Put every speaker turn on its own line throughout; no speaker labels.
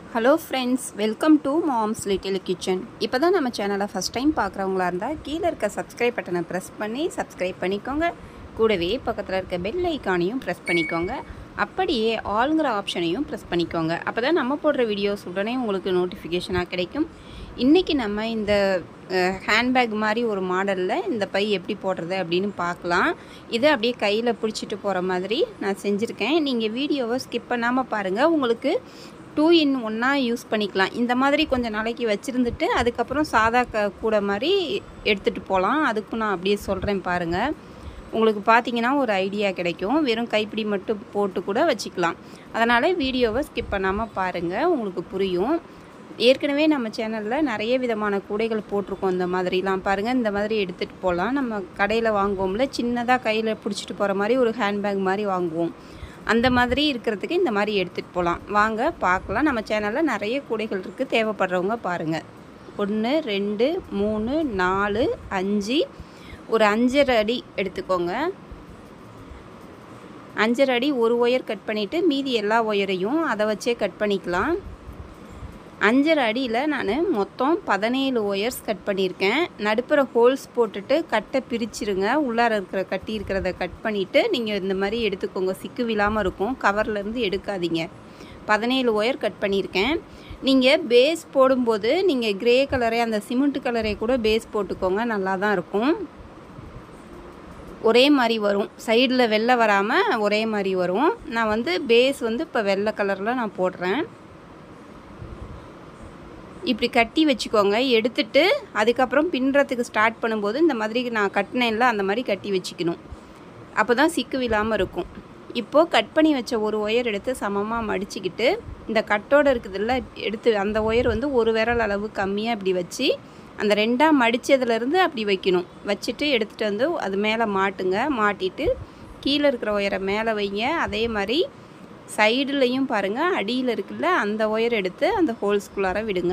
Hello friends welcome to mom's little kitchen இப்போ தான் நம்ம சேனலை ஃபஸ்ட் டைம் பார்க்குறவங்களா இருந்தால் கீழே இருக்க சப்ஸ்கிரைப் பட்டனை ப்ரெஸ் பண்ணி சப்ஸ்கிரைப் பண்ணிக்கோங்க கூடவே பக்கத்தில் இருக்க பெல் ஐக்கானையும் ப்ரெஸ் பண்ணிக்கோங்க அப்படியே ஆளுங்கிற ஆப்ஷனையும் ப்ரெஸ் பண்ணிக்கோங்க அப்போ தான் நம்ம போடுற வீடியோஸ் உடனே உங்களுக்கு நோட்டிஃபிகேஷனாக கிடைக்கும் இன்றைக்கி நம்ம இந்த ஹேண்ட்பேக் மாதிரி ஒரு மாடலில் இந்த பை எப்படி போடுறது அப்படின்னு பார்க்கலாம் இதை அப்படியே கையில் பிடிச்சிட்டு போகிற மாதிரி நான் செஞ்சுருக்கேன் நீங்கள் வீடியோவை ஸ்கிப் பண்ணாமல் பாருங்கள் உங்களுக்கு டூ இன் ஒன்றா யூஸ் பண்ணிக்கலாம் இந்த மாதிரி கொஞ்சம் நாளைக்கு வச்சுருந்துட்டு அதுக்கப்புறம் சாதா க கூட மாதிரி எடுத்துகிட்டு போகலாம் அதுக்கும் நான் அப்படியே சொல்கிறேன் பாருங்கள் உங்களுக்கு பார்த்தீங்கன்னா ஒரு ஐடியா கிடைக்கும் வெறும் கைப்பிடி மட்டும் போட்டு கூட வச்சுக்கலாம் அதனால் வீடியோவை ஸ்கிப் பண்ணாமல் பாருங்கள் உங்களுக்கு புரியும் ஏற்கனவே நம்ம சேனலில் நிறைய விதமான கூடைகள் போட்டிருக்கோம் இந்த மாதிரிலாம் பாருங்கள் இந்த மாதிரி எடுத்துகிட்டு போகலாம் நம்ம கடையில் வாங்குவோம்ல சின்னதாக கையில் பிடிச்சிட்டு போகிற மாதிரி ஒரு ஹேண்ட்பேக் மாதிரி வாங்குவோம் அந்த மாதிரி இருக்கிறதுக்கு இந்த மாதிரி எடுத்துகிட்டு போகலாம் வாங்க பார்க்கலாம் நம்ம சேனலில் நிறைய கூடைகள் இருக்குது தேவைப்படுறவங்க பாருங்கள் ஒன்று ரெண்டு மூணு நாலு அஞ்சு ஒரு அஞ்சரை அடி எடுத்துக்கோங்க அஞ்சரை அடி ஒரு ஒயர் கட் பண்ணிவிட்டு மீதி எல்லா ஒயரையும் அதை வச்சே கட் பண்ணிக்கலாம் அஞ்சரை அடியில் நான் மொத்தம் பதினேழு ஒயர்ஸ் கட் பண்ணியிருக்கேன் நடுப்புற ஹோல்ஸ் போட்டுட்டு கட்டை பிரிச்சிருங்க உள்ளார இருக்கிற கட்டி இருக்கிறத கட் பண்ணிவிட்டு நீங்கள் இந்த மாதிரி எடுத்துக்கோங்க சிக்கு விழாமல் இருக்கும் கவர்லேருந்து எடுக்காதீங்க பதினேழு ஒயர் கட் பண்ணியிருக்கேன் நீங்கள் பேஸ் போடும்போது நீங்கள் க்ரே கலரே அந்த சிமெண்ட் கலரே கூட பேஸ் போட்டுக்கோங்க நல்லா தான் இருக்கும் ஒரே மாதிரி வரும் சைடில் வெள்ளை வராமல் ஒரே மாதிரி வரும் நான் வந்து பேஸ் வந்து இப்போ வெள்ளை கலரில் நான் போடுறேன் இப்படி கட்டி வச்சுக்கோங்க எடுத்துட்டு அதுக்கப்புறம் பின்னுறதுக்கு ஸ்டார்ட் பண்ணும்போது இந்த மாதிரி நான் கட்டினேன்ல அந்த மாதிரி கட்டி வச்சுக்கணும் அப்போ தான் சிக்கு விழாமல் இருக்கும் இப்போது கட் பண்ணி வச்ச ஒரு ஒயர் எடுத்து சமமாக மடிச்சுக்கிட்டு இந்த கட்டோடு இருக்குதுல்ல எடுத்து அந்த ஒயர் வந்து ஒரு விரல் அளவு கம்மியாக இப்படி வச்சு அந்த ரெண்டாக மடித்ததுலேருந்து அப்படி வைக்கணும் வச்சுட்டு எடுத்துகிட்டு வந்து அது மேலே மாட்டுங்க மாட்டிட்டு கீழே இருக்கிற ஒயரை மேலே வைங்க அதே மாதிரி சைடுலையும் பாருங்கள் அடியில் இருக்குல்ல அந்த ஒயர் எடுத்து அந்த ஹோல்ஸ்குள்ளார விடுங்க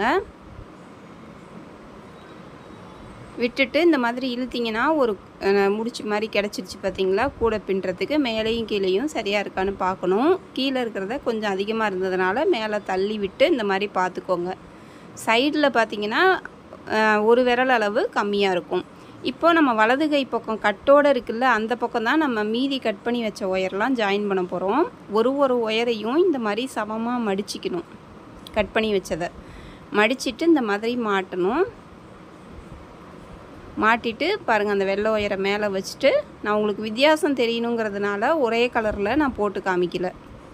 விட்டுட்டு இந்த மாதிரி இழுத்திங்கன்னா ஒரு முடிச்சு மாதிரி கிடச்சிருச்சு பார்த்தீங்களா கூட பின்னுறதுக்கு மேலேயும் கீழேயும் சரியாக இருக்கான்னு பார்க்கணும் கீழே இருக்கிறத கொஞ்சம் அதிகமாக இருந்ததுனால மேலே தள்ளி விட்டு இந்த மாதிரி பார்த்துக்கோங்க சைடில் பார்த்தீங்கன்னா ஒரு விரல் அளவு கம்மியாக இருக்கும் இப்போ நம்ம வலது கை பக்கம் கட்டோடு இருக்குல்ல அந்த பக்கம் தான் நம்ம மீதி கட் பண்ணி வச்ச ஒயர்லாம் ஜாயின் பண்ண போகிறோம் ஒரு ஒரு ஒயரையும் இந்த மாதிரி சமமாக மடிச்சிக்கணும் கட் பண்ணி வச்சதை மடிச்சிட்டு இந்த மாதிரி மாட்டணும் மாட்டிட்டு பாருங்கள் அந்த வெள்ளை ஒயரை மேலே வச்சுட்டு நான் உங்களுக்கு வித்தியாசம் தெரியணுங்கிறதுனால ஒரே கலரில் நான் போட்டு காமிக்கல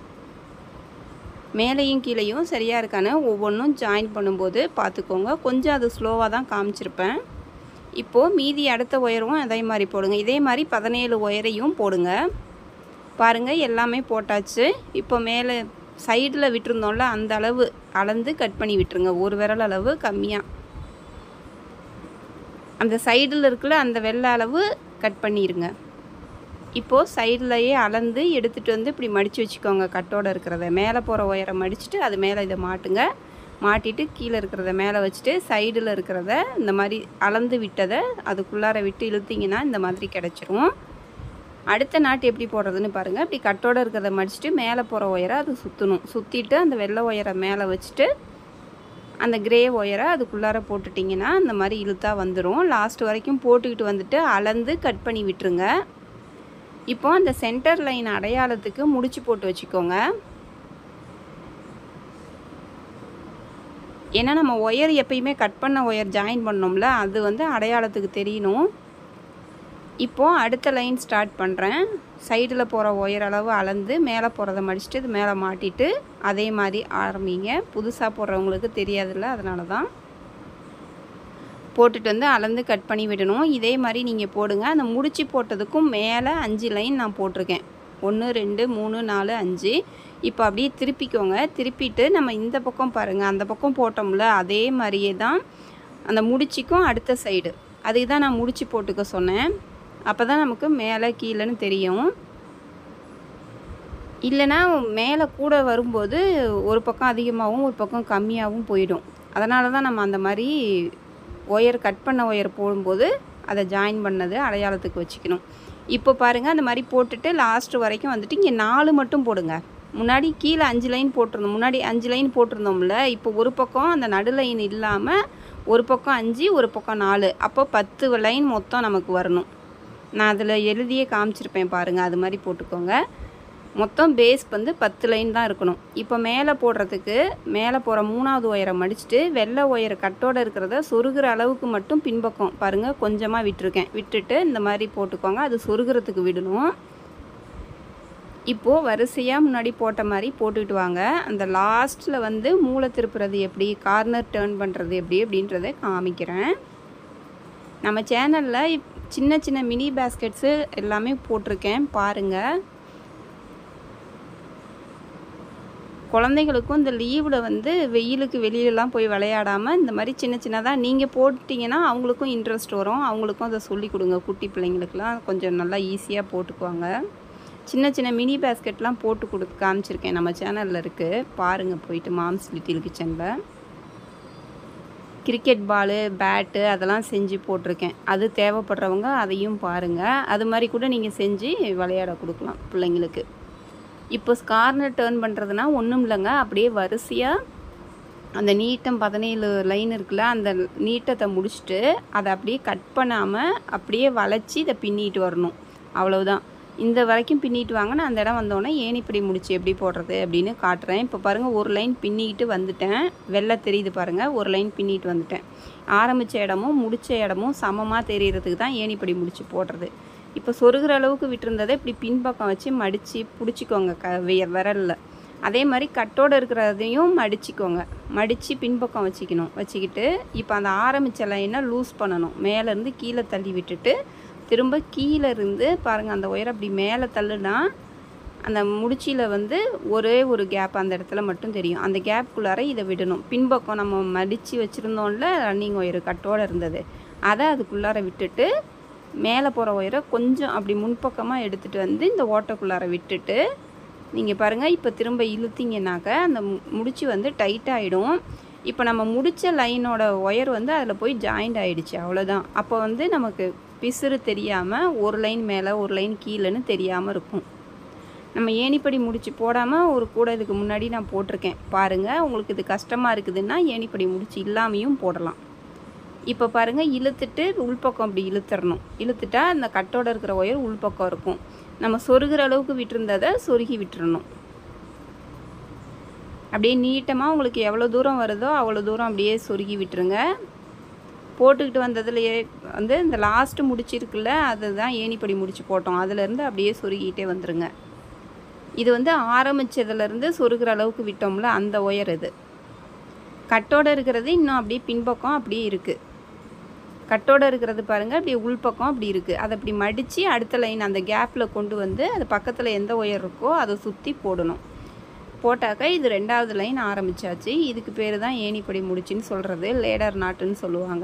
மேலேயும் கீழேயும் சரியாக இருக்கான்னு ஒவ்வொன்றும் ஜாயின் பண்ணும்போது பார்த்துக்கோங்க கொஞ்சம் அது ஸ்லோவாக தான் காமிச்சிருப்பேன் இப்போது மீதி அடுத்த ஒயரும் அதே மாதிரி போடுங்க இதே மாதிரி பதினேழு ஒயரையும் போடுங்க பாருங்கள் எல்லாமே போட்டாச்சு இப்போ மேலே சைடில் விட்டுருந்தோம்ல அந்த அளவு அளந்து கட் பண்ணி விட்டுருங்க ஒரு விரல் அளவு கம்மியாக அந்த சைடில் இருக்குல்ல அந்த வெள்ளை அளவு கட் பண்ணிடுங்க இப்போது சைட்லையே அளந்து எடுத்துகிட்டு வந்து இப்படி மடித்து வச்சுக்கோங்க கட்டோடு இருக்கிறத மேலே போகிற ஒயரை மடிச்சுட்டு அது மேலே இதை மாட்டுங்க மாட்டிட்டு கீழே இருக்கிறத மேலே வச்சுட்டு சைடில் இருக்கிறத இந்த மாதிரி அளந்து விட்டதை அதுக்குள்ளார விட்டு இழுத்திங்கன்னா இந்த மாதிரி கிடச்சிரும் அடுத்த நாட்டு எப்படி போடுறதுன்னு பாருங்கள் இப்படி கட்டோடு இருக்கிறத மடிச்சுட்டு மேலே போகிற ஒயரை அது சுற்றணும் சுற்றிட்டு அந்த வெள்ளை ஒயரை மேலே வச்சுட்டு அந்த கிரே ஒயரை அதுக்குள்ளார போட்டுட்டிங்கன்னா அந்த மாதிரி இழுத்தா வந்துடும் லாஸ்ட் வரைக்கும் போட்டுக்கிட்டு வந்துட்டு அளந்து கட் பண்ணி விட்டுருங்க இப்போ அந்த சென்டர் லைன் அடையாளத்துக்கு முடிச்சு போட்டு வச்சுக்கோங்க ஏன்னா நம்ம ஒயர் எப்பயுமே கட் பண்ண ஒயர் ஜாயின் பண்ணோம்ல அது வந்து அடையாளத்துக்கு தெரியணும் இப்போது அடுத்த லைன் ஸ்டார்ட் பண்ணுறேன் சைடில் போகிற ஒயர் அளவு அளந்து மேலே போகிறத மடிச்சுட்டு இது மேலே மாட்டிட்டு அதே மாதிரி ஆரம்பிங்க புதுசாக போடுறவங்களுக்கு தெரியாதுல்ல அதனால தான் போட்டுட்டு வந்து அளந்து கட் பண்ணி விடணும் இதே மாதிரி நீங்கள் போடுங்க அந்த முடிச்சு போட்டதுக்கும் மேலே அஞ்சு லைன் நான் போட்டிருக்கேன் ஒன்று ரெண்டு மூணு நாலு அஞ்சு இப்போ அப்படியே திருப்பிக்கோங்க திருப்பிட்டு நம்ம இந்த பக்கம் பாருங்கள் அந்த பக்கம் போட்டோம்ல அதே மாதிரியே தான் அந்த முடிச்சிக்கும் அடுத்த சைடு அதுக்கு தான் நான் முடிச்சு போட்டுக்க சொன்னேன் அப்போ தான் நமக்கு மேலே கீழேன்னு தெரியும் இல்லைனா மேலே கூட வரும்போது ஒரு பக்கம் அதிகமாகவும் ஒரு பக்கம் கம்மியாகவும் போயிடும் அதனால தான் நம்ம அந்த மாதிரி ஒயர் கட் பண்ண ஒயர் போடும்போது அதை ஜாயின் பண்ணது அடையாளத்துக்கு வச்சுக்கணும் இப்போ பாருங்கள் அந்த மாதிரி போட்டுட்டு லாஸ்ட் வரைக்கும் வந்துட்டு இங்கே நாலு மட்டும் போடுங்க முன்னாடி கீழே அஞ்சு லைன் போட்டிருந்தோம் முன்னாடி அஞ்சு லைன் போட்டிருந்தோம்ல இப்போ ஒரு பக்கம் அந்த நடு லைன் இல்லாமல் ஒரு பக்கம் அஞ்சு ஒரு பக்கம் நாலு அப்போ பத்து லைன் மொத்தம் நமக்கு வரணும் நான் அதில் எழுதியே காமிச்சிருப்பேன் பாருங்கள் அது மாதிரி போட்டுக்கோங்க மொத்தம் பேஸ் வந்து பத்து லைன் தான் இருக்கணும் இப்போ மேலே போடுறதுக்கு மேலே போகிற மூணாவது ஒயரை மடிச்சுட்டு வெள்ளை ஒயரை கட்டோடு இருக்கிறத சொருகிற அளவுக்கு மட்டும் பின்பக்கம் பாருங்கள் கொஞ்சமாக விட்டுருக்கேன் விட்டுட்டு இந்த மாதிரி போட்டுக்கோங்க அது சொருகிறதுக்கு விடணும் இப்போது வரிசையாக முன்னாடி போட்ட மாதிரி போட்டுக்கிட்டு வாங்க அந்த லாஸ்ட்டில் வந்து மூளை திருப்புறது எப்படி கார்னர் டேர்ன் பண்ணுறது எப்படி அப்படின்றத காமிக்கிறேன் நம்ம சேனலில் சின்ன சின்ன மினி பேஸ்கெட்ஸு எல்லாமே போட்டிருக்கேன் பாருங்கள் குழந்தைங்களுக்கும் இந்த லீவில் வந்து வெயிலுக்கு வெளியிலலாம் போய் விளையாடாமல் இந்த மாதிரி சின்ன சின்னதாக நீங்கள் போட்டிங்கன்னா அவங்களுக்கும் இன்ட்ரெஸ்ட் வரும் அவங்களுக்கும் அதை சொல்லி கொடுங்க குட்டி பிள்ளைங்களுக்குலாம் கொஞ்சம் நல்லா ஈஸியாக போட்டுக்குவாங்க சின்ன சின்ன மினி பேஸ்கெட்லாம் போட்டு கொடுத்து காமிச்சிருக்கேன் நம்ம சேனலில் இருக்குது பாருங்கள் போயிட்டு மாம்ஸ் லிட்டில் கிச்சனில் கிரிக்கெட் பாலு பேட்டு அதெல்லாம் செஞ்சு போட்டிருக்கேன் அது தேவைப்படுறவங்க அதையும் பாருங்கள் அது மாதிரி கூட நீங்கள் செஞ்சு விளையாட கொடுக்கலாம் பிள்ளைங்களுக்கு இப்போ கார்னர் டேர்ன் பண்ணுறதுனா ஒன்றும் இல்லைங்க அப்படியே வரிசையாக அந்த நீட்டம் பதினேழு லைன் இருக்குல்ல அந்த நீட்டத்தை முடிச்சுட்டு அதை அப்படியே கட் பண்ணாமல் அப்படியே வளைச்சி இதை பின்னிட்டு வரணும் அவ்வளவுதான் இந்த வரைக்கும் பின்னிட்டு வாங்க நான் அந்த இடம் வந்தோடனே ஏனிப்படி முடிச்சு எப்படி போடுறது அப்படின்னு காட்டுறேன் இப்போ பாருங்கள் ஒரு லைன் பின்னிக்கிட்டு வந்துட்டேன் வெள்ளை தெரியுது பாருங்கள் ஒரு லைன் பின்னிட்டு வந்துட்டேன் ஆரம்பித்த இடமும் முடித்த இடமும் சமமாக தெரியறதுக்கு தான் ஏனிப்படி முடிச்சு போடுறது இப்போ சொருகிற அளவுக்கு விட்டுருந்ததை இப்படி பின்பக்கம் வச்சு மடித்து பிடிச்சிக்கோங்க க விரலில் அதே மாதிரி கட்டோடு இருக்கிறதையும் மடிச்சிக்கோங்க மடித்து பின்பக்கம் வச்சுக்கணும் வச்சுக்கிட்டு இப்போ அந்த ஆரம்பித்த லைனை லூஸ் பண்ணணும் மேலேருந்து கீழே தள்ளி விட்டுட்டு திரும்ப கீழே இருந்து பாருங்கள் அந்த ஒயரை அப்படி மேலே தள்ளுனா அந்த முடிச்சியில் வந்து ஒரே ஒரு கேப் அந்த இடத்துல மட்டும் தெரியும் அந்த கேப்புக்குள்ளார இதை விடணும் பின்பக்கம் நம்ம மடித்து வச்சுருந்தோம்ல ரன்னிங் ஒயரு கட்டோடு இருந்தது அதை அதுக்குள்ளார விட்டுட்டு மேலே போகிற ஒயரை கொஞ்சம் அப்படி முன்பக்கமாக எடுத்துகிட்டு வந்து இந்த ஓட்டைக்குள்ளார விட்டுட்டு நீங்கள் பாருங்கள் இப்போ திரும்ப இழுத்தீங்கன்னாக்க அந்த முடிச்சு வந்து டைட்டாகிடும் இப்போ நம்ம முடித்த லைனோட ஒயர் வந்து அதில் போய் ஜாயிண்ட் ஆகிடுச்சு அவ்வளோதான் அப்போ வந்து நமக்கு பிசுறு தெரியாமல் ஒரு லைன் மேலே ஒரு லைன் கீழேன்னு தெரியாமல் இருக்கும் நம்ம ஏணிப்படி முடிச்சு போடாமல் ஒரு கூட இதுக்கு முன்னாடி நான் போட்டிருக்கேன் பாருங்கள் உங்களுக்கு இது கஷ்டமாக இருக்குதுன்னா ஏணிப்படி முடிச்சு இல்லாமையும் போடலாம் இப்போ பாருங்கள் இழுத்துட்டு உள்பக்கம் அப்படி இழுத்துறணும் இழுத்துட்டா அந்த கட்டோட இருக்கிற ஒயர் உள்பக்கம் இருக்கும் நம்ம சொருகிற அளவுக்கு விட்டுருந்ததை சொருகி விட்டுறணும் அப்படியே நீட்டமாக உங்களுக்கு எவ்வளோ தூரம் வருதோ அவ்வளோ தூரம் அப்படியே சொருகி விட்டுருங்க போட்டுக்கிட்டு வந்ததுலையே வந்து இந்த லாஸ்ட்டு முடிச்சிருக்குல்ல அதுதான் ஏணிப்படி முடிச்சு போட்டோம் அதுலேருந்து அப்படியே சொருகிட்டே வந்துருங்க இது வந்து ஆரம்பித்ததுலேருந்து சொருகிற அளவுக்கு விட்டோம்ல அந்த ஒயர் இது கட்டோட இருக்கிறது இன்னும் அப்படியே பின்பக்கம் அப்படியே இருக்குது கட்டோட இருக்கிறது பாருங்கள் அப்படியே உள்பக்கம் அப்படி இருக்குது அதை அப்படி மடித்து அடுத்த லைன் அந்த கேப்பில் கொண்டு வந்து அது பக்கத்தில் எந்த ஒயர் இருக்கோ அதை சுற்றி போடணும் போட்டாக்கா இது ரெண்டாவது லைன் ஆரம்பிச்சாச்சு இதுக்கு பேர் தான் ஏணிப்படி முடிச்சுன்னு சொல்கிறது லேடர் நாட்டுன்னு சொல்லுவாங்க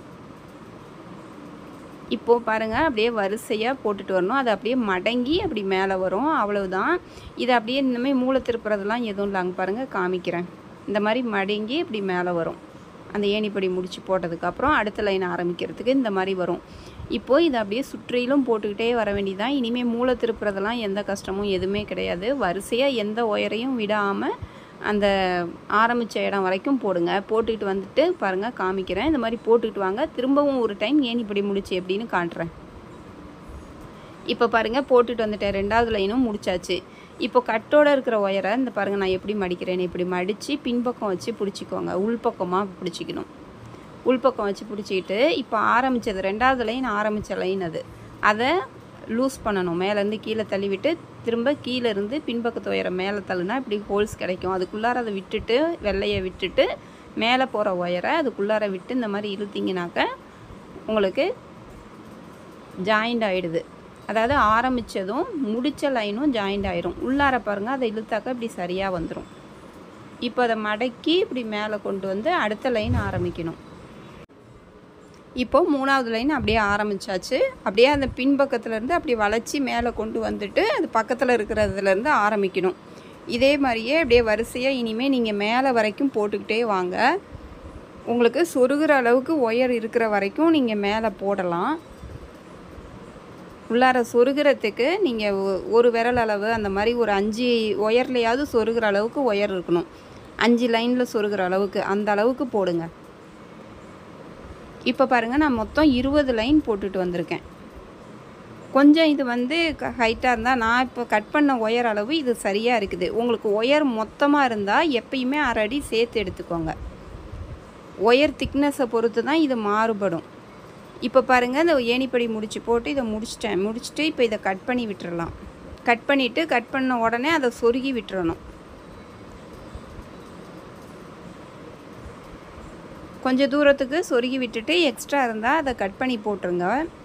இப்போது பாருங்கள் அப்படியே வரிசையாக போட்டுட்டு வரணும் அது அப்படியே மடங்கி அப்படி மேலே வரும் அவ்வளவுதான் இதை அப்படியே இந்தமாதிரி மூளை திருப்புறதெல்லாம் எதுவும் இல்லைங்க பாருங்கள் காமிக்கிறேன் இந்த மாதிரி மடங்கி இப்படி மேலே வரும் அந்த ஏணிப்படி முடிச்சு போட்டதுக்கப்புறம் அடுத்த லைன் ஆரம்பிக்கிறதுக்கு இந்த மாதிரி வரும் இப்போது இதை அப்படியே சுற்றிலும் போட்டுக்கிட்டே வர வேண்டியதான் இனிமேல் மூளை திருப்புறதெல்லாம் எந்த கஷ்டமும் எதுவுமே கிடையாது வரிசையாக எந்த ஒயரையும் விடாமல் அந்த ஆரம்பித்த இடம் வரைக்கும் போடுங்க போட்டுக்கிட்டு வந்துட்டு பாருங்கள் காமிக்கிறேன் இந்த மாதிரி போட்டுக்கிட்டு வாங்க திரும்பவும் ஒரு டைம் ஏணிப்படி முடிச்சு எப்படின்னு காட்டுறேன் இப்போ பாருங்கள் போட்டுட்டு வந்துட்டேன் ரெண்டாவது லைனும் முடிச்சாச்சு இப்போ கட்டோட இருக்கிற ஒயரை இந்த பாருங்கள் நான் எப்படி மடிக்கிறேன்னு இப்படி மடித்து பின்பக்கம் வச்சு பிடிச்சிக்கோங்க உள்பக்கமாக பிடிச்சிக்கணும் உள்பக்கம் வச்சு பிடிச்சிக்கிட்டு இப்போ ஆரம்பித்தது ரெண்டாவது லைன் ஆரம்பித்த லைன் அது அதை லூஸ் பண்ணணும் மேலேருந்து கீழே தள்ளிவிட்டு திரும்ப கீழே இருந்து பின்பக்கத்து ஒயரை மேலே தள்ளுனா இப்படி ஹோல்ஸ் கிடைக்கும் அதுக்குள்ளார அதை விட்டுட்டு வெள்ளையை விட்டுட்டு மேலே போகிற ஒயரை அதுக்குள்ளார விட்டு இந்த மாதிரி இழுத்தீங்கனாக்க உங்களுக்கு ஜாயிண்ட் ஆகிடுது அதாவது ஆரம்பித்ததும் முடித்த லைனும் ஜாயிண்ட் ஆயிரும் உள்ளார பாருங்கள் அதை இழுத்தாக்க இப்படி சரியாக வந்துடும் இப்போ அதை மடக்கி இப்படி மேலே கொண்டு வந்து அடுத்த லைன் ஆரம்பிக்கணும் இப்போ மூணாவது லைன் அப்படியே ஆரம்பிச்சாச்சு அப்படியே அந்த பின்பக்கத்துலேருந்து அப்படி வளைச்சி மேலே கொண்டு வந்துட்டு அது பக்கத்தில் இருக்கிறதுலேருந்து ஆரம்பிக்கணும் இதே மாதிரியே அப்படியே வரிசையாக இனிமேல் நீங்கள் மேலே வரைக்கும் போட்டுக்கிட்டே வாங்க உங்களுக்கு சொருகிற அளவுக்கு ஒயர் இருக்கிற வரைக்கும் நீங்கள் மேலே போடலாம் உள்ளார சொருகிறதுக்கு நீங்கள் ஒரு விரல் அளவு அந்த மாதிரி ஒரு அஞ்சு ஒயர்லையாவது சொருகிற அளவுக்கு ஒயர் இருக்கணும் அஞ்சு லைனில் சொருகிற அளவுக்கு அந்த அளவுக்கு போடுங்க இப்போ பாருங்கள் நான் மொத்தம் இருபது லைன் போட்டுட்டு வந்திருக்கேன் கொஞ்சம் இது வந்து ஹைட்டாக இருந்தால் நான் இப்போ கட் பண்ண ஒயர் அளவு இது சரியாக இருக்குது உங்களுக்கு ஒயர் மொத்தமாக இருந்தால் எப்பயுமே அரை அடி சேர்த்து எடுத்துக்கோங்க ஒயர் திக்னஸை பொறுத்து தான் இது மாறுபடும் இப்போ பாருங்கள் இந்த ஏணிப்படி முடிச்சு போட்டு இதை முடிச்சிட்டேன் முடிச்சுட்டு இப்போ இதை கட் பண்ணி விட்டுறலாம் கட் பண்ணிவிட்டு கட் பண்ண உடனே அதை சொருகி விட்டுறணும் கொஞ்சம் தூரத்துக்கு சொருகி விட்டுட்டு எக்ஸ்ட்ரா இருந்தால் அதை கட் பண்ணி போட்டுருங்க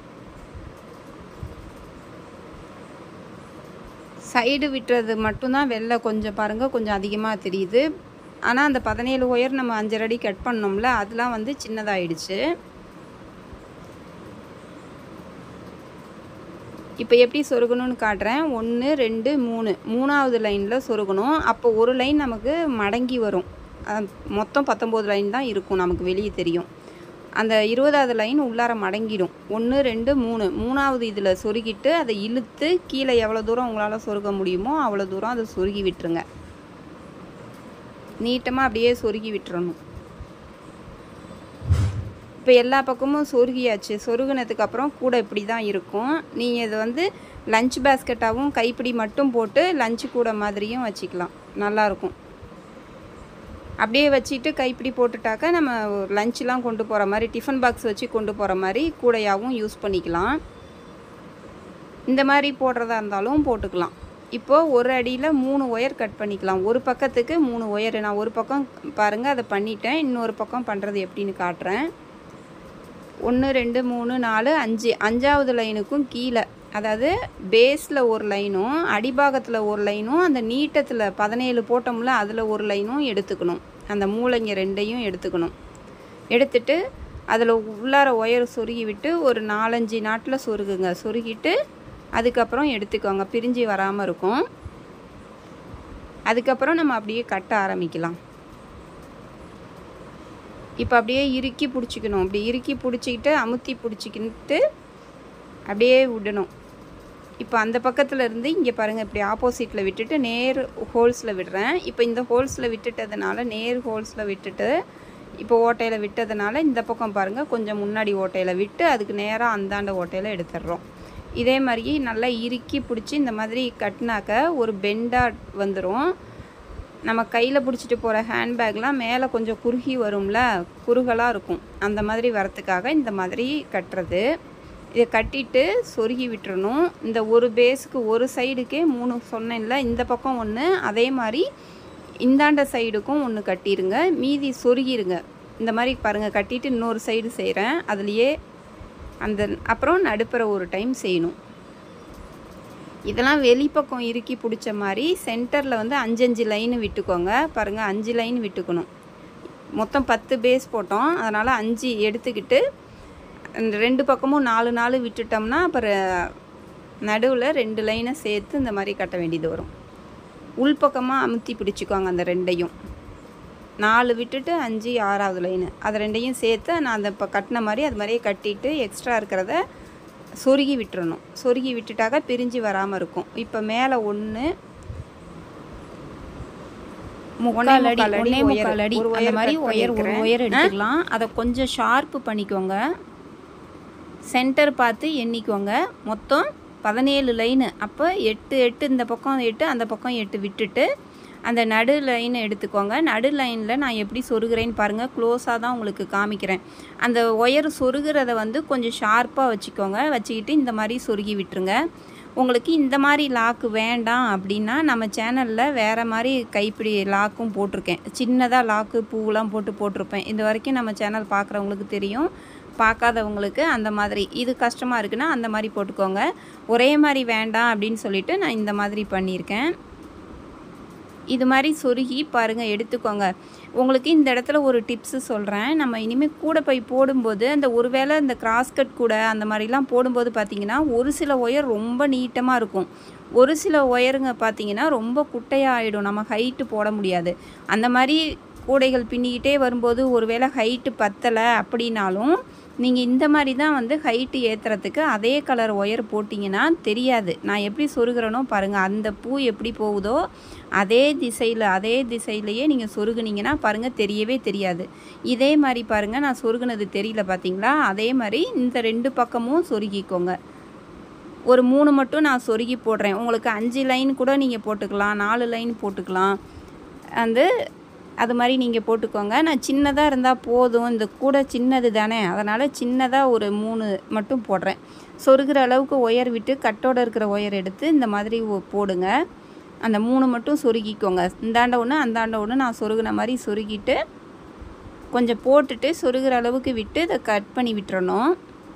சைடு விட்டுறது மட்டும்தான் வெளில கொஞ்சம் பாருங்கள் கொஞ்சம் அதிகமாக தெரியுது ஆனால் அந்த பதினேழு ஒயர் நம்ம அஞ்சரை அடி கட் பண்ணோம்ல அதெலாம் வந்து சின்னதாகிடுச்சு இப்போ எப்படி சொருகணும்னு காட்டுறேன் ஒன்று ரெண்டு மூணு மூணாவது லைனில் சொருகணும் அப்போ ஒரு லைன் நமக்கு மடங்கி வரும் மொத்தம் பத்தொம்போது லைன் தான் இருக்கும் நமக்கு வெளியே தெரியும் அந்த இருபதாவது லைன் உள்ளார மடங்கிடும் ஒன்று ரெண்டு மூணு மூணாவது இதில் சொருகிட்டு அதை இழுத்து கீழே எவ்வளோ தூரம் உங்களால் சொருக முடியுமோ அவ்வளோ தூரம் அதை சொருகி விட்டுருங்க நீட்டமாக அப்படியே சொருகி விட்டுறணும் இப்போ எல்லா பக்கமும் சொருகியாச்சு சொருகினதுக்கு அப்புறம் கூட இப்படி தான் இருக்கும் நீங்கள் இது வந்து லஞ்ச் பேஸ்கெட்டாகவும் கைப்பிடி மட்டும் போட்டு லஞ்சு கூட மாதிரியும் வச்சுக்கலாம் நல்லாயிருக்கும் அப்படியே வச்சுட்டு கைப்பிடி போட்டுட்டாக்கா நம்ம லஞ்செலாம் கொண்டு போகிற மாதிரி டிஃபன் பாக்ஸ் வச்சு கொண்டு போகிற மாதிரி கூடையாகவும் யூஸ் பண்ணிக்கலாம் இந்த மாதிரி போடுறதா இருந்தாலும் போட்டுக்கலாம் இப்போது ஒரு அடியில் மூணு ஒயர் கட் பண்ணிக்கலாம் ஒரு பக்கத்துக்கு மூணு ஒயர் நான் ஒரு பக்கம் பாருங்கள் அதை பண்ணிட்டேன் இன்னொரு பக்கம் பண்ணுறது எப்படின்னு காட்டுறேன் ஒன்று ரெண்டு மூணு நாலு அஞ்சு அஞ்சாவது லைனுக்கும் கீழே அதாவது பேஸில் ஒரு லைனும் அடிபாகத்தில் ஒரு லைனும் அந்த நீட்டத்தில் பதினேழு போட்டோம்ல அதில் ஒரு லைனும் எடுத்துக்கணும் அந்த மூளைங்க ரெண்டையும் எடுத்துக்கணும் எடுத்துட்டு அதில் உள்ளார ஒயர் சொருகி விட்டு ஒரு நாலஞ்சு நாட்டில் சொருகுங்க சொருகிட்டு அதுக்கப்புறம் எடுத்துக்கோங்க பிரிஞ்சு வராமல் இருக்கும் அதுக்கப்புறம் நம்ம அப்படியே கட்ட ஆரம்பிக்கலாம் இப்போ அப்படியே இறுக்கி பிடிச்சிக்கணும் அப்படி இறுக்கி பிடிச்சிக்கிட்டு அமுத்தி பிடிச்சிக்கிட்டு அப்படியே விடணும் இப்போ அந்த பக்கத்தில் இருந்து இங்கே பாருங்கள் இப்படி ஆப்போசிட்டில் விட்டுட்டு நேர் ஹோல்ஸில் விடுறேன் இப்போ இந்த ஹோல்ஸில் விட்டுட்டதுனால நேர் ஹோல்ஸில் விட்டுட்டு இப்போ ஓட்டையில் விட்டதுனால இந்த பக்கம் பாருங்கள் கொஞ்சம் முன்னாடி ஓட்டையில் விட்டு அதுக்கு நேராக அந்தாண்ட ஓட்டையில் எடுத்துடுறோம் இதே மாதிரி நல்லா இறுக்கி பிடிச்சி இந்த மாதிரி கட்டினாக்க ஒரு பெண்டாக வந்துடும் நம்ம கையில் பிடிச்சிட்டு போகிற ஹேண்ட்பேக்லாம் மேலே கொஞ்சம் குறுகி வரும்ல குறுகலாக இருக்கும் அந்த மாதிரி வரத்துக்காக இந்த மாதிரி கட்டுறது இதை கட்டிட்டு சொருகி விட்டுறணும் இந்த ஒரு பேஸுக்கு ஒரு சைடுக்கே மூணு சொன்னேன்ல இந்த பக்கம் ஒன்று அதே மாதிரி இந்தாண்ட சைடுக்கும் ஒன்று கட்டிடுங்க மீதி சொருகிருங்க இந்த மாதிரி பாருங்கள் கட்டிட்டு இன்னொரு சைடு செய்கிறேன் அதுலேயே அந்த அப்புறம் நடுப்புற ஒரு டைம் செய்யணும் இதெல்லாம் வெளிப்பக்கம் இறுக்கி பிடிச்ச மாதிரி சென்டரில் வந்து அஞ்சஞ்சு லைன் விட்டுக்கோங்க பாருங்கள் அஞ்சு லைன் விட்டுக்கணும் மொத்தம் பத்து பேஸ் போட்டோம் அதனால் அஞ்சு எடுத்துக்கிட்டு அந்த ரெண்டு பக்கமும் நாலு நாலு விட்டுட்டோம்னா அப்புறம் நடுவில் ரெண்டு லைனை சேர்த்து இந்த மாதிரி கட்ட வேண்டியது வரும் உள்பக்கமாக அமுத்தி பிடிச்சிக்கோங்க அந்த ரெண்டையும் நாலு விட்டுட்டு அஞ்சு ஆறாவது லைனு அது ரெண்டையும் சேர்த்து நான் அந்த இப்போ கட்டின மாதிரி அது மாதிரியே கட்டிட்டு எக்ஸ்ட்ரா இருக்கிறத சொருகி விட்டுறணும் சொருகி விட்டுட்டாக்க பிரிஞ்சு வராமல் இருக்கும் இப்போ மேலே ஒன்று
முக்கால் அடி ஒன்னே
ஒயர்.
முக்கால் அடி
ஒரு
அந்த
ஒயர்
மாதிரி
cut
ஒயர் ஒரு
பண்ணியிருக்கிறேன்.
ஒயர்
ஆ?
எடுத்துக்கலாம் அதை கொஞ்சம் ஷார்ப்பு பண்ணிக்கோங்க
சென்டர் பார்த்து எண்ணிக்கோங்க மொத்தம் பதினேழு லைனு அப்போ எட்டு எட்டு இந்த பக்கம் எட்டு அந்த பக்கம் எட்டு விட்டுட்டு அந்த நடு லைனை எடுத்துக்கோங்க நடு லைனில் நான் எப்படி சொருகிறேன்னு பாருங்கள் க்ளோஸாக தான் உங்களுக்கு காமிக்கிறேன் அந்த ஒயர் சொருகிறத வந்து கொஞ்சம் ஷார்ப்பாக வச்சுக்கோங்க வச்சுக்கிட்டு இந்த மாதிரி சொருகி விட்டுருங்க உங்களுக்கு இந்த மாதிரி லாக்கு வேண்டாம் அப்படின்னா நம்ம சேனலில் வேறு மாதிரி கைப்பிடி லாக்கும் போட்டிருக்கேன் சின்னதாக லாக்கு பூவெலாம் போட்டு போட்டிருப்பேன் இது வரைக்கும் நம்ம சேனல் பார்க்குறவங்களுக்கு தெரியும் பார்க்காதவங்களுக்கு அந்த மாதிரி இது கஷ்டமாக இருக்குன்னா அந்த மாதிரி போட்டுக்கோங்க ஒரே மாதிரி வேண்டாம் அப்படின்னு சொல்லிட்டு நான் இந்த மாதிரி பண்ணியிருக்கேன் இது மாதிரி சொருகி பாருங்கள் எடுத்துக்கோங்க உங்களுக்கு இந்த இடத்துல ஒரு டிப்ஸு சொல்கிறேன் நம்ம இனிமேல் கூட போய் போடும்போது அந்த ஒருவேளை இந்த கிராஸ்கட் கூட அந்த மாதிரிலாம் போடும்போது பார்த்தீங்கன்னா ஒரு சில ஒயர் ரொம்ப நீட்டமாக இருக்கும் ஒரு சில ஒயருங்க பார்த்தீங்கன்னா ரொம்ப குட்டையாக ஆகிடும் நம்ம ஹைட்டு போட முடியாது அந்த மாதிரி கூடைகள் பின்னிக்கிட்டே வரும்போது ஒருவேளை ஹைட்டு பத்தலை அப்படின்னாலும்
நீங்கள் இந்த மாதிரி தான் வந்து ஹைட்டு ஏற்றுறதுக்கு அதே கலர் ஒயர் போட்டிங்கன்னா தெரியாது நான் எப்படி சொருகிறேனோ பாருங்கள் அந்த பூ எப்படி போகுதோ அதே திசையில் அதே திசையிலையே நீங்கள் சொருகுனீங்கன்னா பாருங்கள் தெரியவே தெரியாது இதே மாதிரி பாருங்கள் நான் சொருகுனது தெரியல பார்த்தீங்களா அதே மாதிரி இந்த ரெண்டு பக்கமும் சொருகிக்கோங்க ஒரு மூணு மட்டும் நான் சொருகி போடுறேன் உங்களுக்கு அஞ்சு லைன் கூட நீங்கள் போட்டுக்கலாம் நாலு லைன் போட்டுக்கலாம் வந்து அது மாதிரி நீங்கள் போட்டுக்கோங்க நான் சின்னதாக இருந்தால் போதும் இந்த கூட சின்னது தானே அதனால் சின்னதாக ஒரு மூணு மட்டும் போடுறேன் சொருகிற அளவுக்கு ஒயர் விட்டு கட்டோட இருக்கிற ஒயர் எடுத்து இந்த மாதிரி ஒ- போடுங்க அந்த மூணு மட்டும் சொருகிக்கோங்க இந்தாண்ட ஒன்று அந்தாண்ட ஒன்று நான் சொருகின மாதிரி சொருகிட்டு கொஞ்சம் போட்டுட்டு சொருகிற அளவுக்கு விட்டு இதை கட் பண்ணி விட்டுறணும்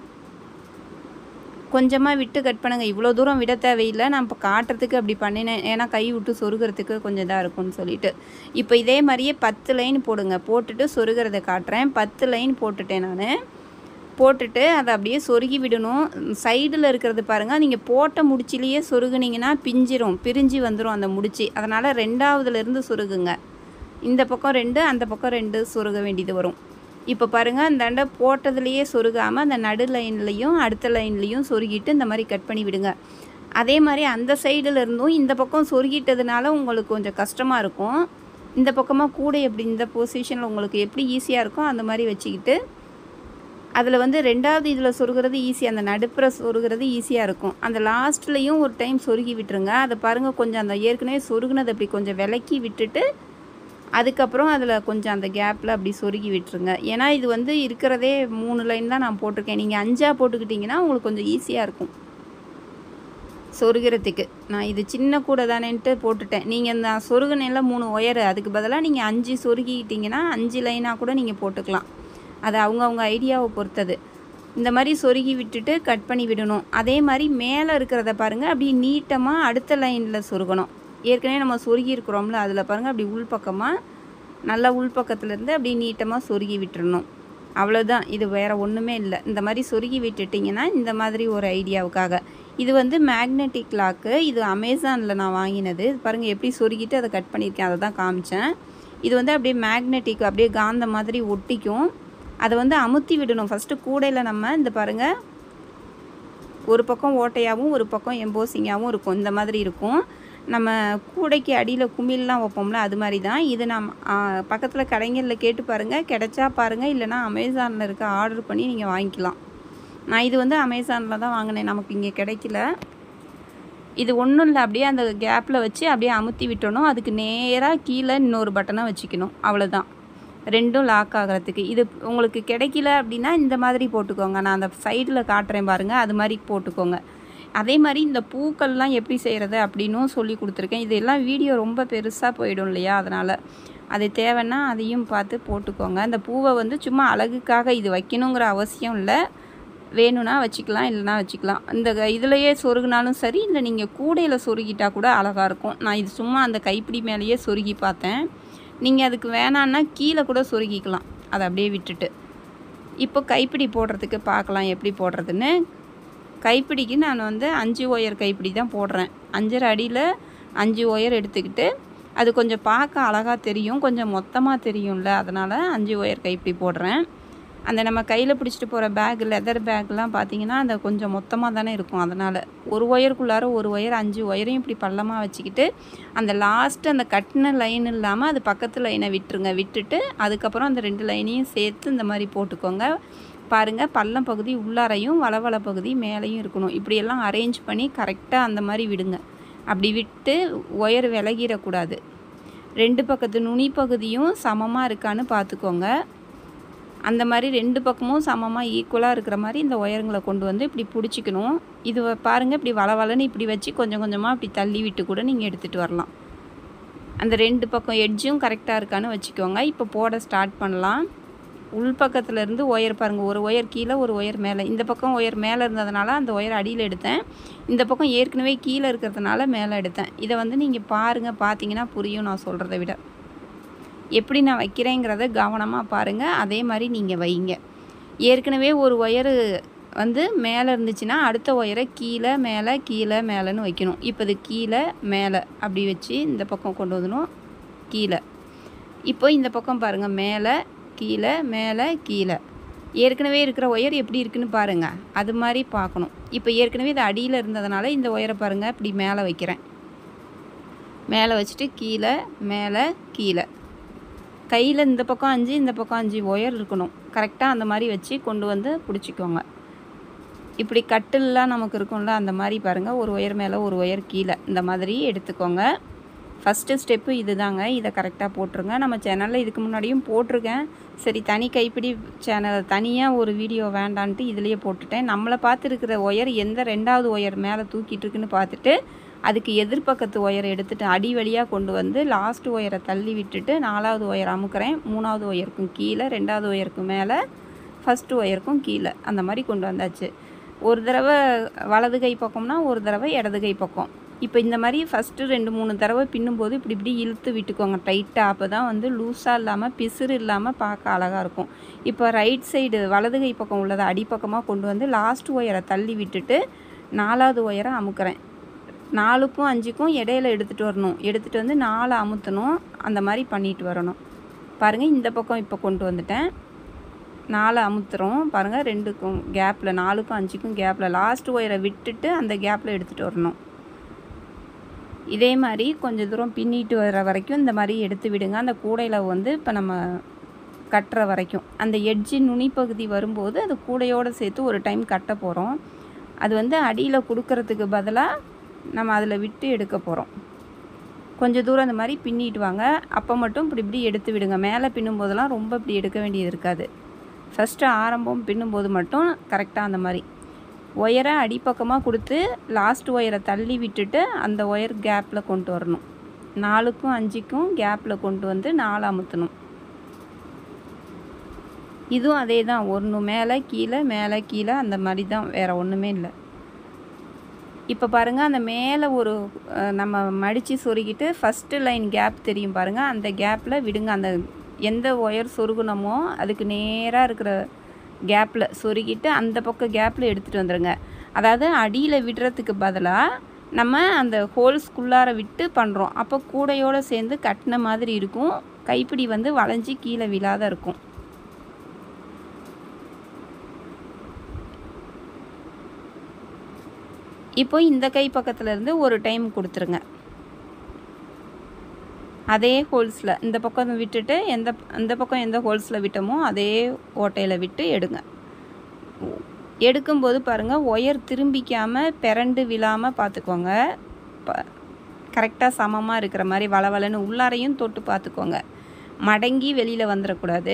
கொஞ்சமாக விட்டு கட் பண்ணுங்க இவ்வளோ தூரம் விட தேவையில்லை நான் இப்போ காட்டுறதுக்கு அப்படி பண்ணினேன் ஏன்னா கை விட்டு சொருகிறதுக்கு கொஞ்சம் இதாக இருக்கும்னு சொல்லிட்டு இப்போ இதே மாதிரியே பத்து லைன் போடுங்க போட்டுட்டு சொருகிறத காட்டுறேன் பத்து லைன் போட்டுட்டேன் நான் போட்டுட்டு அதை அப்படியே சொருகி விடணும் சைடில் இருக்கிறது பாருங்கள் நீங்கள் போட்ட முடிச்சிலேயே சொருகுனீங்கன்னா பிஞ்சிரும் பிரிஞ்சு வந்துடும் அந்த முடிச்சு அதனால் ரெண்டாவதுலேருந்து சொருகுங்க இந்த பக்கம் ரெண்டு அந்த பக்கம் ரெண்டு சொருக வேண்டியது வரும் இப்போ பாருங்கள் அந்த அண்டை போட்டதுலேயே சொருகாமல் அந்த நடு லைன்லேயும் அடுத்த லைன்லேயும் சொருகிட்டு இந்த மாதிரி கட் பண்ணி விடுங்க அதே மாதிரி அந்த சைடில் இருந்தும் இந்த பக்கம் சொருகிட்டதுனால உங்களுக்கு கொஞ்சம் கஷ்டமாக இருக்கும் இந்த பக்கமாக கூட எப்படி இந்த பொசிஷனில் உங்களுக்கு எப்படி ஈஸியாக இருக்கோ அந்த மாதிரி வச்சுக்கிட்டு அதில் வந்து ரெண்டாவது இதில் சொருகிறது ஈஸி அந்த நடுப்புற சொருகிறது ஈஸியாக இருக்கும் அந்த லாஸ்ட்லேயும் ஒரு டைம் சொருகி விட்டுருங்க அதை பாருங்கள் கொஞ்சம் அந்த ஏற்கனவே சொருகுனதை அப்படி கொஞ்சம் விலக்கி விட்டுட்டு அதுக்கப்புறம் அதில் கொஞ்சம் அந்த கேப்பில் அப்படி சொருகி விட்டுருங்க ஏன்னா இது வந்து இருக்கிறதே மூணு லைன் தான் நான் போட்டிருக்கேன் நீங்கள் அஞ்சாக போட்டுக்கிட்டிங்கன்னா உங்களுக்கு கொஞ்சம் ஈஸியாக இருக்கும் சொருகிறதுக்கு நான் இது சின்ன கூட தானேன்ட்டு போட்டுட்டேன் நீங்கள் நான் சொருகுனேல மூணு ஒயரு அதுக்கு பதிலாக நீங்கள் அஞ்சு சொருகிக்கிட்டிங்கன்னா அஞ்சு லைனாக கூட நீங்கள் போட்டுக்கலாம் அது அவங்கவுங்க ஐடியாவை பொறுத்தது இந்த மாதிரி சொருகி விட்டுட்டு கட் பண்ணி விடணும் அதே மாதிரி மேலே இருக்கிறத பாருங்கள் அப்படியே நீட்டமாக அடுத்த லைனில் சொருகணும் ஏற்கனவே நம்ம சொருகி இருக்கிறோம்ல அதில் பாருங்கள் அப்படி உள்பக்கமாக நல்லா உள்பக்கத்துலேருந்து அப்படியே நீட்டமாக சொருகி விட்டுறணும் அவ்வளோதான் இது வேறு ஒன்றுமே இல்லை இந்த மாதிரி சொருகி விட்டுட்டிங்கன்னா இந்த மாதிரி ஒரு ஐடியாவுக்காக இது வந்து மேக்னெட்டிக் லாக்கு இது அமேசானில் நான் வாங்கினது பாருங்கள் எப்படி சொருகிட்டு அதை கட் பண்ணியிருக்கேன் அதை தான் காமிச்சேன் இது வந்து அப்படியே மேக்னெட்டிக் அப்படியே காந்த மாதிரி ஒட்டிக்கும் அதை வந்து அமுத்தி விடணும் ஃபஸ்ட்டு கூடையில் நம்ம இந்த பாருங்கள் ஒரு பக்கம் ஓட்டையாகவும் ஒரு பக்கம் எம்போசிங்காகவும் இருக்கும் இந்த மாதிரி இருக்கும் நம்ம கூடைக்கு அடியில் குமிழ்லாம் வைப்போம்ல அது மாதிரி தான் இது நம்ம பக்கத்தில் கடைங்களில் கேட்டு பாருங்கள் கிடைச்சா பாருங்கள் இல்லைனா அமேசானில் இருக்க ஆர்டர் பண்ணி நீங்கள் வாங்கிக்கலாம் நான் இது வந்து அமேசானில் தான் வாங்கினேன் நமக்கு இங்கே கிடைக்கல இது ஒன்றும் இல்லை அப்படியே அந்த கேப்பில் வச்சு அப்படியே அமுத்தி விட்டணும் அதுக்கு நேராக கீழே இன்னொரு பட்டனை வச்சுக்கணும் அவ்வளோதான் ரெண்டும் லாக் ஆகிறதுக்கு இது உங்களுக்கு கிடைக்கல அப்படின்னா இந்த மாதிரி போட்டுக்கோங்க நான் அந்த சைடில் காட்டுறேன் பாருங்கள் அது மாதிரி போட்டுக்கோங்க அதே மாதிரி இந்த பூக்கள்லாம் எப்படி செய்கிறது அப்படின்னும் சொல்லி கொடுத்துருக்கேன் இதெல்லாம் வீடியோ ரொம்ப பெருசாக போயிடும் இல்லையா அதனால் அது தேவைன்னா அதையும் பார்த்து போட்டுக்கோங்க இந்த பூவை வந்து சும்மா அழகுக்காக இது வைக்கணுங்கிற அவசியம் இல்லை வேணும்னா வச்சுக்கலாம் இல்லைனா வச்சுக்கலாம் இந்த இதுலையே சொருகினாலும் சரி இல்லை நீங்கள் கூடையில் சொருகிட்டா கூட அழகாக இருக்கும் நான் இது சும்மா அந்த கைப்பிடி மேலேயே சொருகி பார்த்தேன் நீங்கள் அதுக்கு வேணான்னா கீழே கூட சொருகிக்கலாம் அதை அப்படியே விட்டுட்டு இப்போ கைப்பிடி போடுறதுக்கு பார்க்கலாம் எப்படி போடுறதுன்னு கைப்பிடிக்கு நான் வந்து அஞ்சு ஒயர் கைப்பிடி தான் போடுறேன் அஞ்சரை அடியில் அஞ்சு ஒயர் எடுத்துக்கிட்டு அது கொஞ்சம் பார்க்க அழகாக தெரியும் கொஞ்சம் மொத்தமாக தெரியும்ல அதனால் அஞ்சு ஒயர் கைப்பிடி போடுறேன் அந்த நம்ம கையில் பிடிச்சிட்டு போகிற பேக் லெதர் பேக்லாம் பார்த்தீங்கன்னா அந்த கொஞ்சம் மொத்தமாக தானே இருக்கும் அதனால் ஒரு ஒயருக்குள்ளார ஒரு ஒயர் அஞ்சு ஒயரையும் இப்படி பள்ளமாக வச்சுக்கிட்டு அந்த லாஸ்ட்டு அந்த கட்டின லைன் இல்லாமல் அது பக்கத்து லைனை விட்டுருங்க விட்டுட்டு அதுக்கப்புறம் அந்த ரெண்டு லைனையும் சேர்த்து இந்த மாதிரி போட்டுக்கோங்க பாருங்கள் பள்ளம் பகுதி உள்ளாரையும் வளவள பகுதி மேலேயும் இருக்கணும் இப்படியெல்லாம் அரேஞ்ச் பண்ணி கரெக்டாக அந்த மாதிரி விடுங்க அப்படி விட்டு ஒயர் விலகிடக்கூடாது ரெண்டு பக்கத்து நுனி பகுதியும் சமமாக இருக்கான்னு பார்த்துக்கோங்க அந்த மாதிரி ரெண்டு பக்கமும் சமமாக ஈக்குவலாக இருக்கிற மாதிரி இந்த ஒயருங்களை கொண்டு வந்து இப்படி பிடிச்சிக்கணும் இது பாருங்கள் இப்படி வளவளன்னு இப்படி வச்சு கொஞ்சம் கொஞ்சமாக இப்படி தள்ளி விட்டு கூட நீங்கள் எடுத்துகிட்டு வரலாம் அந்த ரெண்டு பக்கம் எட்ஜும் கரெக்டாக இருக்கான்னு வச்சுக்கோங்க இப்போ போட ஸ்டார்ட் பண்ணலாம் உள் பக்கத்துல இருந்து ஒயர் பாருங்கள் ஒரு ஒயர் கீழே ஒரு ஒயர் மேலே இந்த பக்கம் ஒயர் மேலே இருந்ததுனால அந்த ஒயர் அடியில் எடுத்தேன் இந்த பக்கம் ஏற்கனவே கீழே இருக்கிறதுனால மேலே எடுத்தேன் இதை வந்து நீங்கள் பாருங்கள் பார்த்தீங்கன்னா புரியும் நான் சொல்கிறத விட எப்படி நான் வைக்கிறேங்கிறத கவனமாக பாருங்கள் அதே மாதிரி நீங்கள் வைங்க ஏற்கனவே ஒரு ஒயரு வந்து மேலே இருந்துச்சுன்னா அடுத்த ஒயரை கீழே மேலே கீழே மேலேன்னு வைக்கணும் இப்போ இது கீழே மேலே அப்படி வச்சு இந்த பக்கம் கொண்டு வந்துடும் கீழே இப்போ இந்த பக்கம் பாருங்கள் மேலே கீழே மேலே கீழே ஏற்கனவே இருக்கிற ஒயர் எப்படி இருக்குன்னு பாருங்கள் அது மாதிரி பார்க்கணும் இப்போ ஏற்கனவே இது அடியில் இருந்ததுனால இந்த ஒயரை பாருங்கள் இப்படி மேலே வைக்கிறேன் மேலே வச்சுட்டு கீழே மேலே கீழே கையில் இந்த பக்கம் அஞ்சு இந்த பக்கம் அஞ்சு ஒயர் இருக்கணும் கரெக்டாக அந்த மாதிரி வச்சு கொண்டு வந்து பிடிச்சிக்கோங்க இப்படி கட்டில்லாம் நமக்கு இருக்கும்ல அந்த மாதிரி பாருங்கள் ஒரு ஒயர் மேலே ஒரு ஒயர் கீழே இந்த மாதிரி எடுத்துக்கோங்க ஃபஸ்ட்டு ஸ்டெப்பு இது தாங்க இதை கரெக்டாக போட்டுருங்க நம்ம சேனலில் இதுக்கு முன்னாடியும் போட்டிருக்கேன் சரி தனி கைப்பிடி சேனல் தனியாக ஒரு வீடியோ வேண்டான்ட்டு இதுலேயே போட்டுட்டேன் நம்மளை பார்த்துருக்கிற ஒயர் எந்த ரெண்டாவது ஒயர் மேலே தூக்கிட்டு இருக்குன்னு பார்த்துட்டு அதுக்கு எதிர்பக்கத்து ஒயரை எடுத்துட்டு அடி வழியாக கொண்டு வந்து லாஸ்ட் ஒயரை தள்ளி விட்டுட்டு நாலாவது ஒயர் அமுக்கிறேன் மூணாவது ஒயருக்கும் கீழே ரெண்டாவது ஒயருக்கும் மேலே ஃபஸ்ட்டு ஒயருக்கும் கீழே அந்த மாதிரி கொண்டு வந்தாச்சு ஒரு தடவை வலது கை பக்கம்னா ஒரு தடவை இடது கை பக்கம் இப்போ இந்த மாதிரி ஃபஸ்ட்டு ரெண்டு மூணு தடவை பின்னும்போது இப்படி இப்படி இழுத்து விட்டுக்கோங்க டைட்டாக அப்போ தான் வந்து லூஸாக இல்லாமல் பிசுறு இல்லாமல் பார்க்க அழகாக இருக்கும் இப்போ ரைட் சைடு வலது கை பக்கம் உள்ளதை அடிப்பக்கமாக கொண்டு வந்து லாஸ்ட் ஒயரை தள்ளி விட்டுட்டு நாலாவது ஒயரை அமுக்கிறேன் நாலுக்கும் அஞ்சுக்கும் இடையில எடுத்துகிட்டு வரணும் எடுத்துகிட்டு வந்து நாலு அமுத்தணும் அந்த மாதிரி பண்ணிட்டு வரணும் பாருங்கள் இந்த பக்கம் இப்போ கொண்டு வந்துட்டேன் நாலு அமுத்துறோம் பாருங்கள் ரெண்டுக்கும் கேப்பில் நாலுக்கும் அஞ்சுக்கும் கேப்பில் லாஸ்ட் ஒயரை விட்டுட்டு அந்த கேப்பில் எடுத்துகிட்டு வரணும் இதே மாதிரி கொஞ்சம் தூரம் பின்னிட்டு வர வரைக்கும் இந்த மாதிரி எடுத்து விடுங்க அந்த கூடையில் வந்து இப்போ நம்ம கட்டுற வரைக்கும் அந்த எட்ஜி நுனிப்பகுதி வரும்போது அது கூடையோடு சேர்த்து ஒரு டைம் கட்ட போகிறோம் அது வந்து அடியில் கொடுக்கறதுக்கு பதிலாக நம்ம அதில் விட்டு எடுக்க போகிறோம் கொஞ்சம் தூரம் அந்த மாதிரி பின்னிட்டு வாங்க அப்போ மட்டும் இப்படி இப்படி எடுத்து விடுங்க மேலே பின்னும்போதெல்லாம் ரொம்ப இப்படி எடுக்க வேண்டியது இருக்காது ஃபஸ்ட்டு ஆரம்பம் பின்னும்போது மட்டும் கரெக்டாக அந்த மாதிரி ஒயரை அடிப்பக்கமாக கொடுத்து லாஸ்ட் ஒயரை தள்ளி விட்டுட்டு அந்த ஒயர் கேப்பில் கொண்டு வரணும் நாலுக்கும் அஞ்சுக்கும் கேப்பில் கொண்டு வந்து நாலு அமுத்தணும் இதுவும் அதே தான் ஒன்று மேலே கீழே மேலே கீழே அந்த மாதிரி தான் வேறு ஒன்றுமே இல்லை இப்போ பாருங்கள் அந்த மேலே ஒரு அஹ், நம்ம மடித்து சொருகிட்டு ஃபஸ்ட்டு லைன் கேப் தெரியும் பாருங்கள் அந்த கேப்பில் விடுங்க அந்த எந்த ஒயர் சொருகுனமோ அதுக்கு நேராக இருக்கிற கேப்பில் சொருகிட்டு அந்த பக்கம் கேப்பில் எடுத்துகிட்டு வந்துடுங்க அதாவது அடியில் விடுறதுக்கு பதிலாக நம்ம அந்த ஹோல்ஸ்குள்ளார விட்டு பண்ணுறோம் அப்போ கூடையோடு சேர்ந்து கட்டின மாதிரி இருக்கும் கைப்பிடி வந்து வளைஞ்சி கீழே விழாத இருக்கும் இப்போ இந்த கை பக்கத்துல இருந்து ஒரு டைம் கொடுத்துருங்க அதே ஹோல்ஸில் இந்த பக்கம் விட்டுட்டு எந்த இந்த பக்கம் எந்த ஹோல்ஸில் விட்டோமோ அதே ஓட்டையில் விட்டு எடுங்க எடுக்கும்போது பாருங்கள் ஒயர் திரும்பிக்காமல் பிறண்டு விழாமல் பார்த்துக்கோங்க ப கரெக்டாக சமமாக இருக்கிற மாதிரி வளவலன்னு உள்ளாரையும் தொட்டு பார்த்துக்கோங்க மடங்கி வெளியில் வந்துடக்கூடாது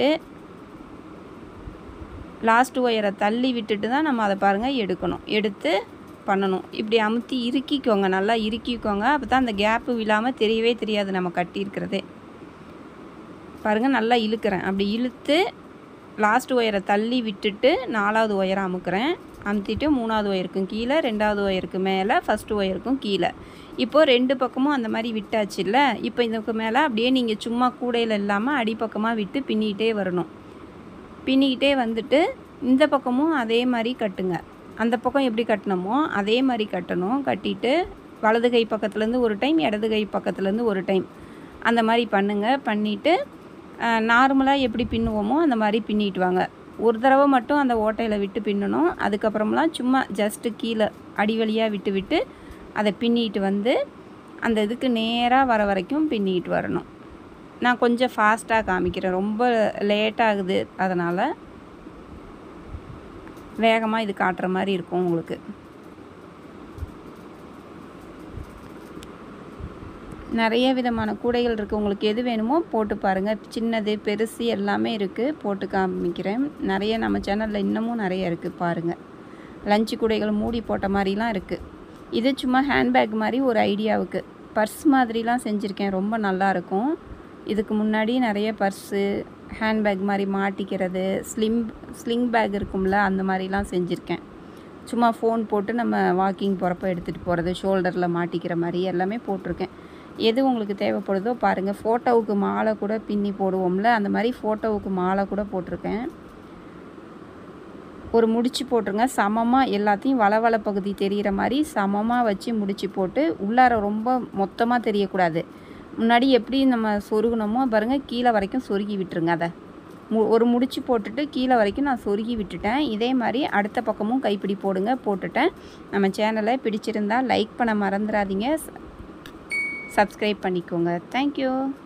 லாஸ்ட் ஒயரை தள்ளி விட்டுட்டு தான் நம்ம அதை பாருங்கள் எடுக்கணும் எடுத்து பண்ணணும் இப்படி அமுத்தி இறுக்கிக்கோங்க நல்லா இறுக்கிக்கோங்க அப்போ தான் அந்த கேப்பு விழாமல் தெரியவே தெரியாது நம்ம கட்டியிருக்கிறதே பாருங்கள் நல்லா இழுக்கிறேன் அப்படி இழுத்து லாஸ்ட் ஒயரை தள்ளி விட்டுட்டு நாலாவது ஒயரை அமுக்கிறேன் அமுத்திட்டு மூணாவது ஒயருக்கும் கீழே ரெண்டாவது ஒயருக்கு மேலே ஃபஸ்ட்டு ஒயருக்கும் கீழே இப்போது ரெண்டு பக்கமும் அந்த மாதிரி விட்டாச்சுல்ல இப்போ இதுக்கு மேலே அப்படியே நீங்கள் சும்மா கூடையில் இல்லாமல் அடிப்பக்கமாக விட்டு பின்னிக்கிட்டே வரணும் பின்னிக்கிட்டே வந்துட்டு இந்த பக்கமும் அதே மாதிரி கட்டுங்க அந்த பக்கம் எப்படி கட்டினோமோ அதே மாதிரி கட்டணும் கட்டிட்டு வலது கை பக்கத்துலேருந்து ஒரு டைம் இடது கை பக்கத்துலேருந்து ஒரு டைம் அந்த மாதிரி பண்ணுங்கள் பண்ணிவிட்டு நார்மலாக எப்படி பின்னுவோமோ அந்த மாதிரி பின்னிட்டு வாங்க ஒரு தடவை மட்டும் அந்த ஓட்டையில் விட்டு பின்னணும் அதுக்கப்புறமெல்லாம் சும்மா ஜஸ்ட்டு கீழே அடி வழியாக விட்டு விட்டு அதை பின்னிட்டு வந்து அந்த இதுக்கு நேராக வர வரைக்கும் பின்னிட்டு வரணும் நான் கொஞ்சம் ஃபாஸ்ட்டாக காமிக்கிறேன் ரொம்ப லேட் ஆகுது அதனால் வேகமாக இது காட்டுற மாதிரி இருக்கும் உங்களுக்கு நிறைய விதமான கூடைகள் இருக்குது உங்களுக்கு எது வேணுமோ போட்டு பாருங்கள் சின்னது பெருசு எல்லாமே இருக்குது போட்டு காமிக்கிறேன் நிறைய நம்ம சேனலில் இன்னமும் நிறைய இருக்குது பாருங்கள் லஞ்சு கூடைகள் மூடி போட்ட மாதிரிலாம் இருக்குது இது சும்மா ஹேண்ட்பேக் மாதிரி ஒரு ஐடியாவுக்கு பர்ஸ் மாதிரிலாம் செஞ்சுருக்கேன் ரொம்ப நல்லாயிருக்கும் இதுக்கு முன்னாடி நிறைய பர்ஸு ஹேண்ட்பேக் மாதிரி மாட்டிக்கிறது ஸ்லிம் ஸ்லிங் பேக் இருக்கும்ல அந்த மாதிரிலாம் செஞ்சுருக்கேன் சும்மா ஃபோன் போட்டு நம்ம வாக்கிங் போகிறப்ப எடுத்துகிட்டு போகிறது ஷோல்டரில் மாட்டிக்கிற மாதிரி எல்லாமே போட்டிருக்கேன் எது உங்களுக்கு தேவைப்படுதோ பாருங்கள் ஃபோட்டோவுக்கு மாலை கூட பின்னி போடுவோம்ல அந்த மாதிரி ஃபோட்டோவுக்கு மாலை கூட போட்டிருக்கேன் ஒரு முடிச்சு போட்டுருங்க சமமாக எல்லாத்தையும் வளவள பகுதி தெரிகிற மாதிரி சமமாக வச்சு முடிச்சு போட்டு உள்ளார ரொம்ப மொத்தமாக தெரியக்கூடாது முன்னாடி எப்படி நம்ம சொருகுனமோ பாருங்கள் கீழே வரைக்கும் சொருகி விட்டுருங்க அதை மு ஒரு முடிச்சு போட்டுட்டு கீழே வரைக்கும் நான் சொருகி விட்டுட்டேன் இதே மாதிரி அடுத்த பக்கமும் கைப்பிடி போடுங்க போட்டுட்டேன் நம்ம சேனலை பிடிச்சிருந்தா லைக் பண்ண மறந்துடாதீங்க சப்ஸ்கிரைப் பண்ணிக்கோங்க தேங்க்யூ